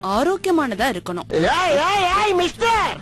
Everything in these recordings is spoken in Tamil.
ஆரோக்கியமானதா இருக்கணும் ஏய் ஏய் ஏய் மிஸ்டர்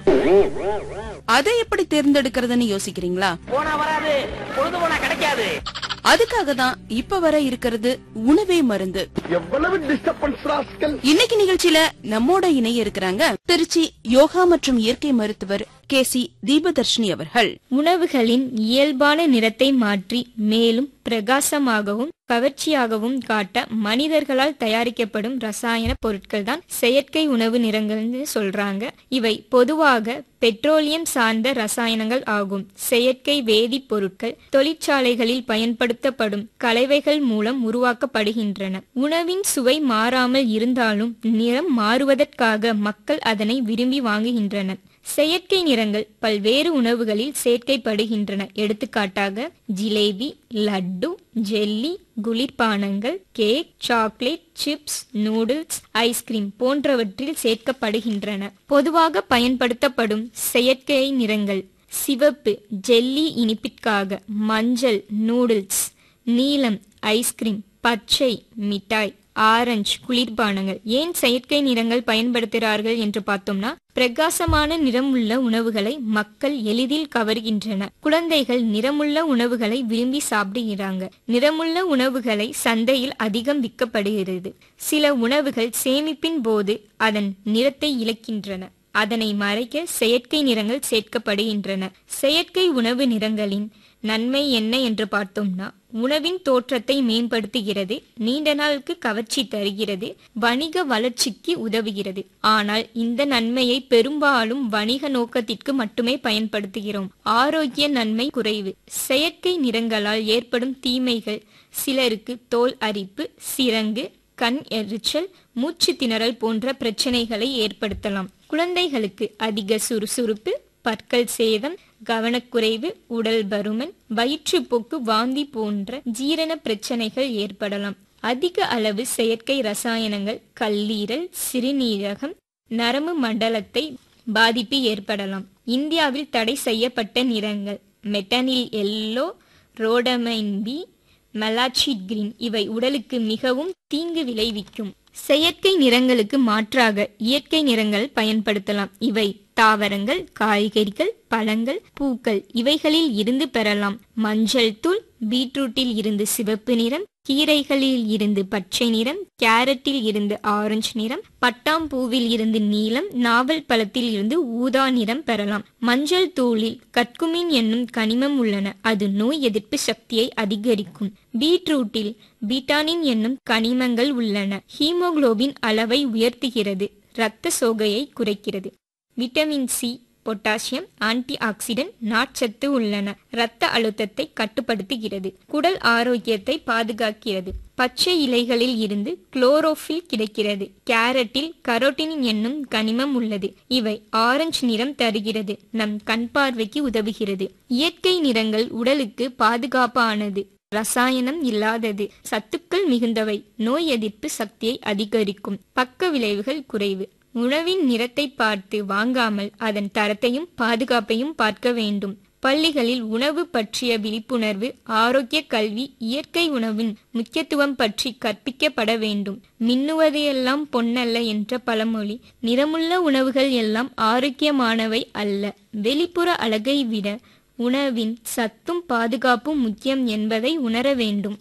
அதை எப்படி தேர்ந்தெடுக்கிறதுன்னு யோசிக்கிறீங்களா போனா வராது பொழுது போனா கிடைக்காது அதுக்காக தான் இப்ப வர இருக்கிறது உணவே மருந்து எவ்வளவு டிஸ்டர்பன்ஸ் ராஸ்கல் இன்னைக்கு நிகழ்ச்சியில நம்மோட இணைய இருக்கிறாங்க திருச்சி யோகா மற்றும் இயற்கை மருத்துவர் கே சி தீபதர்ஷினி அவர்கள் உணவுகளின் இயல்பான நிறத்தை மாற்றி மேலும் பிரகாசமாகவும் கவர்ச்சியாகவும் காட்ட மனிதர்களால் தயாரிக்கப்படும் ரசாயன பொருட்கள் தான் செயற்கை உணவு நிறங்கள்னு சொல்றாங்க இவை பொதுவாக பெட்ரோலியம் சார்ந்த ரசாயனங்கள் ஆகும் செயற்கை வேதிப்பொருட்கள் தொழிற்சாலைகளில் பயன்படுத்தப்படும் கலவைகள் மூலம் உருவாக்கப்படுகின்றன உணவின் சுவை மாறாமல் இருந்தாலும் நிறம் மாறுவதற்காக மக்கள் அதனை விரும்பி வாங்குகின்றனர் செயற்கை நிறங்கள் பல்வேறு உணவுகளில் சேர்க்கைப்படுகின்றன எடுத்துக்காட்டாக ஜிலேபி லட்டு ஜெல்லி குளிர்பானங்கள் cake chocolate chips noodles ice cream போன்றவற்றில் சேர்க்கப்படுகின்றன பொதுவாக பயன்படுத்தப்படும் செயற்கை நிறங்கள் சிவப்பு ஜெல்லி இனிப்பிற்காக மஞ்சள் நூடுல்ஸ் நீலம் ஐஸ்கிரீம் பச்சை மிட்டாய் ஆரஞ்சு குளிர்பானங்கள் ஏன் செயற்கை நிறங்கள் பயன்படுத்துகிறார்கள் என்று பார்த்தோம்னா பிரகாசமான நிறமுள்ள உணவுகளை மக்கள் எளிதில் கவர்கின்றன குழந்தைகள் நிறமுள்ள உணவுகளை விரும்பி சாப்பிடுகிறாங்க நிறமுள்ள உணவுகளை சந்தையில் அதிகம் விற்கப்படுகிறது சில உணவுகள் சேமிப்பின் போது அதன் நிறத்தை இழக்கின்றன அதனை மறைக்க செயற்கை நிறங்கள் சேர்க்கப்படுகின்றன செயற்கை உணவு நிறங்களின் நன்மை என்ன என்று பார்த்தோம்னா உணவின் தோற்றத்தை மேம்படுத்துகிறது நீண்ட நாளுக்கு கவர்ச்சி தருகிறது வணிக வளர்ச்சிக்கு உதவுகிறது ஆனால் இந்த நன்மையை பெரும்பாலும் வணிக நோக்கத்திற்கு மட்டுமே பயன்படுத்துகிறோம் ஆரோக்கிய நன்மை குறைவு செயற்கை நிறங்களால் ஏற்படும் தீமைகள் சிலருக்கு தோல் அரிப்பு சிரங்கு கண் எரிச்சல் மூச்சு திணறல் போன்ற பிரச்சனைகளை ஏற்படுத்தலாம் குழந்தைகளுக்கு அதிக சுறுசுறுப்பு பற்கள் சேதம் கவனக்குறைவு உடல் பருமன் வயிற்றுப்போக்கு வாந்தி போன்ற ஜீரண பிரச்சனைகள் ஏற்படலாம் அதிக அளவு செயற்கை ரசாயனங்கள் கல்லீரல் சிறுநீரகம் நரம்பு மண்டலத்தை பாதிப்பு ஏற்படலாம் இந்தியாவில் தடை செய்யப்பட்ட நிறங்கள் metanil yellow rhodamine B malachite green இவை உடலுக்கு மிகவும் தீங்கு விளைவிக்கும் செயற்கை நிறங்களுக்கு மாற்றாக இயற்கை நிறங்கள் பயன்படுத்தலாம் இவை தாவரங்கள் காய்கறிகள் பழங்கள் பூக்கள் இவைகளில் இருந்து பெறலாம் மஞ்சள் தூள் பீட்ரூட்டில் இருந்து சிவப்பு நிறம் கீரைகளில் இருந்து பச்சை நிறம் கேரட்டில் இருந்து ஆரஞ்சு நிறம் பட்டாம்பூவில் இருந்து நீலம் நாவல் பழத்தில் இருந்து ஊதா நிறம் பெறலாம் மஞ்சள் தூளில் கற்குமின் என்னும் கனிமம் உள்ளன அது நோய் எதிர்ப்பு சக்தியை அதிகரிக்கும் பீட்ரூட்டில் பீட்டானின் என்னும் கனிமங்கள் உள்ளன ஹீமோகுளோபின் அளவை உயர்த்துகிறது இரத்த சோகையை குறைக்கிறது vitamin C potassium antioxidant நார்ச்சத்து உள்ளன இரத்த அழுத்தத்தை கட்டுப்படுத்துகிறது குடல் ஆரோக்கியத்தை பாதுகாக்கிறது பச்சை இலைகளில் இருந்து குளோரோஃபில் கிடைக்கிறது கேரட்டில் கரோட்டின் என்னும் கனிமம் உள்ளது இவை ஆரஞ்சு நிறம் தருகிறது நம் கண் பார்வைக்கு உதவுகிறது இயற்கை நிறங்கள் உடலுக்கு பாதுகாப்பானது ரசாயனம் இல்லாதது சத்துக்கள் மிகுந்தவை நோய் எதிர்ப்பு சக்தியை அதிகரிக்கும் பக்க விளைவுகள் குறைவு உணவின் நிறத்தை பார்த்து வாங்காமல் அதன் தரத்தையும் பாதுகாப்பையும் பார்க்க வேண்டும் பள்ளிகளில் உணவு பற்றிய விழிப்புணர்வு ஆரோக்கிய கல்வி இயற்கை உணவின் முக்கியத்துவம் பற்றி கற்பிக்கப்பட வேண்டும் மின்னுவதையெல்லாம் பொன்னல்ல என்ற பழமொழி நிறமுள்ள உணவுகள் எல்லாம் ஆரோக்கியமானவை அல்ல வெளிப்புற அழகை விட உணவின் சத்தும் பாதுகாப்பும் முக்கியம் என்பதை உணர வேண்டும்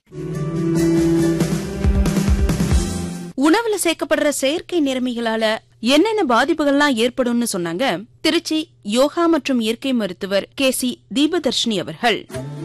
உணவுல சேர்க்கப்படுற செயற்கை நிறமிகளால என்னென்ன பாதிப்புகள்லாம் ஏற்படும்னு சொன்னாங்க திருச்சி யோகா மற்றும் இயற்கை மருத்துவர் கே சி தீபதர்ஷினி அவர்கள்